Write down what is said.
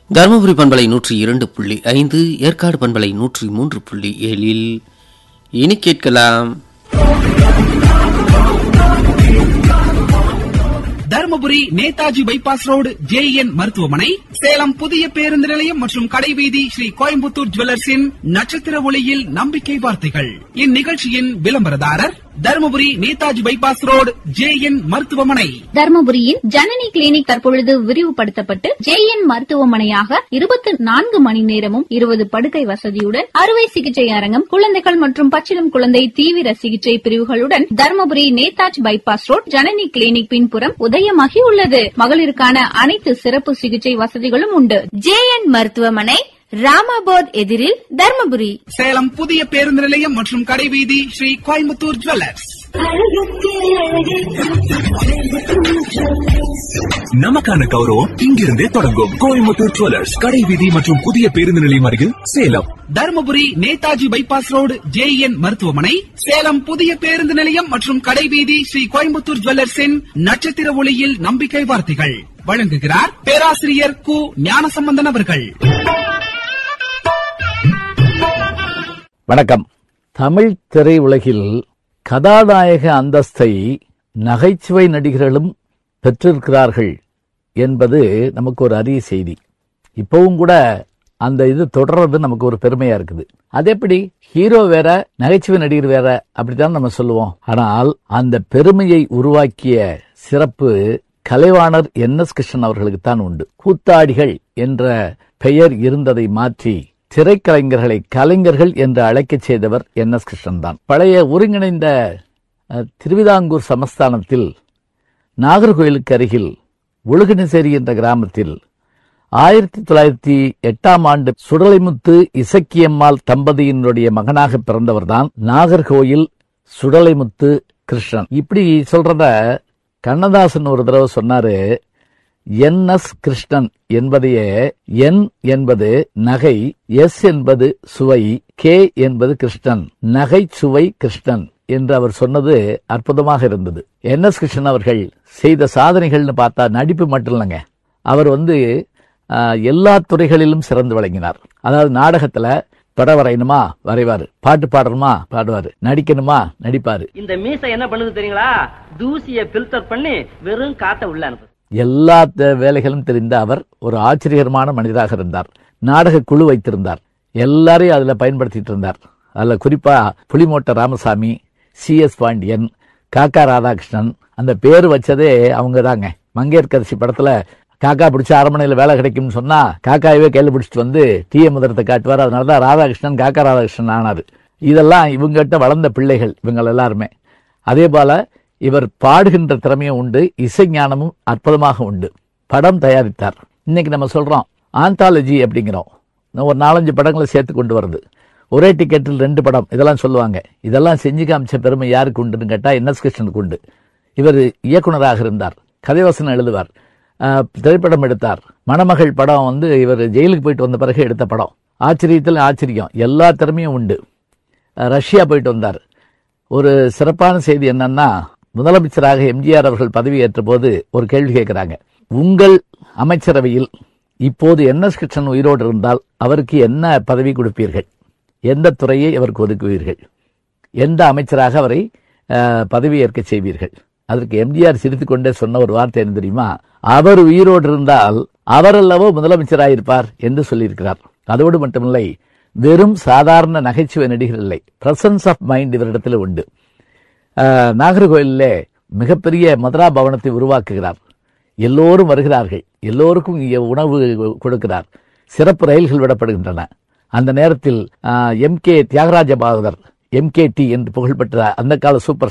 தருமபுரி பண்பலை நூற்றி இரண்டு புள்ளி ஐந்து ஏற்காடு பண்பலை நூற்றி மூன்று புள்ளி ஏழில் இனி கேட்கலாம் Dharmapuri Netaji bypass road JN மருத்துவமனை சேலம் புதிய பேருந்து நிலையம் மற்றும் கடைவீதி ஸ்ரீ கோயம்புத்தூர் ஜுவல்லர்ஸின் நட்சத்திர ஒளியில் நம்பிக்கை வார்த்தைகள் இந்நிகழ்ச்சியின் விளம்பரதாரர் Dharmapuri Netaji bypass road JN மருத்துவமனை தர்மபுரியின் ஜனனி கிளினிக் தற்பொழுது விரிவுபடுத்தப்பட்டு ஜேஎன் மருத்துவமனையாக இருபத்தி நான்கு மணி நேரமும் இருபது படுக்கை வசதியுடன் அறுவை சிகிச்சை அரங்கம் குழந்தைகள் மற்றும் பச்சிளம் குழந்தை தீவிர சிகிச்சை பிரிவுகளுடன் Dharmapuri Netaji bypass road Janani clinic பின்புறம் உதயமாகி உள்ளது மகளிருக்கான அனைத்து சிறப்பு சிகிச்சை வசதிகளும் உண்டு ஜேஎன் மருத்துவமனை ராமாபோத் எதிரில் தர்மபுரி சேலம் புதிய பேருந்து நிலையம் மற்றும் கடைவீதி ஸ்ரீ கோயம்புத்தூர் ஜுவல்லர்ஸ் நமக்கான கௌரவம் இங்கிருந்தே தொடங்கும் கோயம்புத்தூர் ஜுவல்லர்ஸ் கடை வீதி மற்றும் புதிய பேருந்து நிலையம் அருகில் Salem Dharmapuri Netaji bypass road JN மருத்துவமனை சேலம் புதிய பேருந்து நிலையம் மற்றும் கடைவீதி ஸ்ரீ கோயம்புத்தூர் ஜுவல்லர்ஸின் நட்சத்திர ஒளியில் நம்பிக்கை வார்த்தைகள் வழங்குகிறார் பேராசிரியர் கு ஞானசம்பந்தன் அவர்கள் வணக்கம் தமிழ் திரையுலகில் கதாநாயக அந்தஸ்தை நகைச்சுவை நடிகர்களும் பெற்றிருக்கிறார்கள் என்பது நமக்கு ஒரு அரிய செய்தி இப்பவும் கூட அந்த இது தொடர்றது நமக்கு ஒரு பெருமையா இருக்குது அது எப்படி ஹீரோ வேற நகைச்சுவை நடிகர் வேற அப்படித்தான் நம்ம சொல்லுவோம் ஆனால் அந்த பெருமையை உருவாக்கிய சிறப்பு கலைவாணர் என் எஸ் கிருஷ்ணன் அவர்களுக்கு தான் உண்டு கூத்தாடிகள் என்ற பெயர் இருந்ததை மாற்றி திரைக்கலைஞர்களை கலைஞர்கள் என்று அழைக்கச் செய்தவர் என் எஸ் கிருஷ்ணன் தான் பழைய ஒருங்கிணைந்த அஹ், திருவிதாங்கூர் சமஸ்தானத்தில் நாகர்கோயிலுக்கு அருகில் ஒழுகினசேரி என்ற கிராமத்தில் ஆயிரத்தி தொள்ளாயிரத்தி எட்டாம் ஆண்டு சுடலைமுத்து இசக்கியம்மாள் தம்பதியினுடைய மகனாக பிறந்தவர்தான் நாகர்கோயில் சுடலைமுத்து கிருஷ்ணன் இப்படி சொல்றத கண்ணதாசன் ஒரு தடவை சொன்னாரு என் எஸ் கிருஷ்ணன் என்பதையே என் என்பது நகை எஸ் என்பது சுவை கே என்பது கிருஷ்ணன் நகை சுவை கிருஷ்ணன் என்று அவர் சொன்னது அற்புதமாக இருந்தது என் எஸ் கிருஷ்ணன் அவர்கள் செய்த சாதனைகள்னு பார்த்தா நடிப்பு மட்டும் இல்லைங்க அவர் வந்து ஆஹ், எல்லா துறைகளிலும் சிறந்து விளங்கினார் அதாவது நாடகத்துல படம் வரையணுமா வரைவாரு பாட்டு பாடணுமா பாடுவாரு நடிக்கணுமா நடிப்பாரு இந்த மீசை என்ன பண்ணுது தெரியுங்களா தூசிய பில்டர் பண்ணி வெறும் காத்த உள்ள அனுப்புது எல்லா த- வேலைகளும் தெரிந்த அவர் ஒரு ஆச்சரியகரமான மனிதராக இருந்தார் நாடக குழு வைத்திருந்தார் எல்லாரையும் அதுல பயன்படுத்திட்டு இருந்தார் அதுல குறிப்பா புலிமோட்ட ராமசாமி சி எஸ் பாண்டியன் காக்கா ராதாகிருஷ்ணன் அந்த பேர் வச்சதே அவங்க தாங்க மங்கையர்கரசி படத்துல காக்கா பிடிச்ச அரண்மனையில வேலை கிடைக்கும்னு சொன்னா காக்காயவே கையில பிடிச்சிட்டு வந்து டிஎ முதரத்தை காட்டுவார் அதனாலதான் ராதாகிருஷ்ணன் காக்கா ராதாகிருஷ்ணன் ஆனாரு இதெல்லாம் இவங்ககிட்ட வளர்ந்த பிள்ளைகள் இவங்க எல்லாருமே அதே போல இவர் பாடுகின்ற திறமையும் உண்டு இசை ஞானமும் அற்புதமாக உண்டு படம் தயாரித்தார் இன்னைக்கு நம்ம சொல்றோம் ஆந்தாலஜி அப்படிங்கிறோம் இன்னும் ஒரு நாலஞ்சு படங்களை சேர்த்து கொண்டு வருது ஒரே டிக்கெட்டில் ரெண்டு படம் இதெல்லாம் சொல்லுவாங்க இதெல்லாம் செஞ்சு காமிச்ச பெருமை யாருக்கு உண்டுன்னு கேட்டா என் எஸ் கிருஷ்ணனுக்கு உண்டு இவர் இயக்குனராக இருந்தார் கதைவசனம் எழுதுவார் ஆஹ், திரைப்படம் எடுத்தார் மணமகள் படம் வந்து இவர் ஜெயிலுக்கு போயிட்டு வந்த பிறகு எடுத்த படம் ஆச்சரியத்தில் ஆச்சரியம் எல்லா திறமையும் உண்டு அஹ், ரஷ்யா போயிட்டு வந்தார் ஒரு சிறப்பான செய்தி என்னன்னா முதலமைச்சராக எம்ஜிஆர் அவர்கள் பதவியேற்ற போது ஒரு கேள்வி கேட்கிறாங்க உங்கள் அமைச்சரவையில் இப்போது என் எஸ் கிருஷ்ணன் உயிரோடு இருந்தால் அவருக்கு என்ன பதவி கொடுப்பீர்கள் எந்த துறையை அவருக்கு ஒதுக்குவீர்கள் எந்த அமைச்சராக அவரை அஹ், பதவியேற்க செய்வீர்கள் அதற்கு எம்ஜிஆர் சிரித்துக் கொண்டே சொன்ன ஒரு வார்த்தை என்ன தெரியுமா அவர் உயிரோடு இருந்தால் அவர் அல்லவோ முதலமைச்சராயிருப்பார் என்று சொல்லியிருக்கிறார் அதோடு மட்டுமில்லை வெறும் சாதாரண நகைச்சுவை நடிகர் இல்லை பிரசன்ஸ் ஆஃப் மைண்ட் இவரிடத்தில் உண்டு ஆஹ், நாகர்கோயிலிலே மிகப்பெரிய மதுரா பவனத்தை உருவாக்குகிறார் எல்லோரும் வருகிறார்கள் எல்லோருக்கும் இங்கே உணவு கொடுக்கிறார் சிறப்பு ரயில்கள் விடப்படுகின்றன அந்த நேரத்தில் M K Thyagaraja Bhagavathar M K T என்று புகழ்பெற்ற அந்த கால சூப்பர்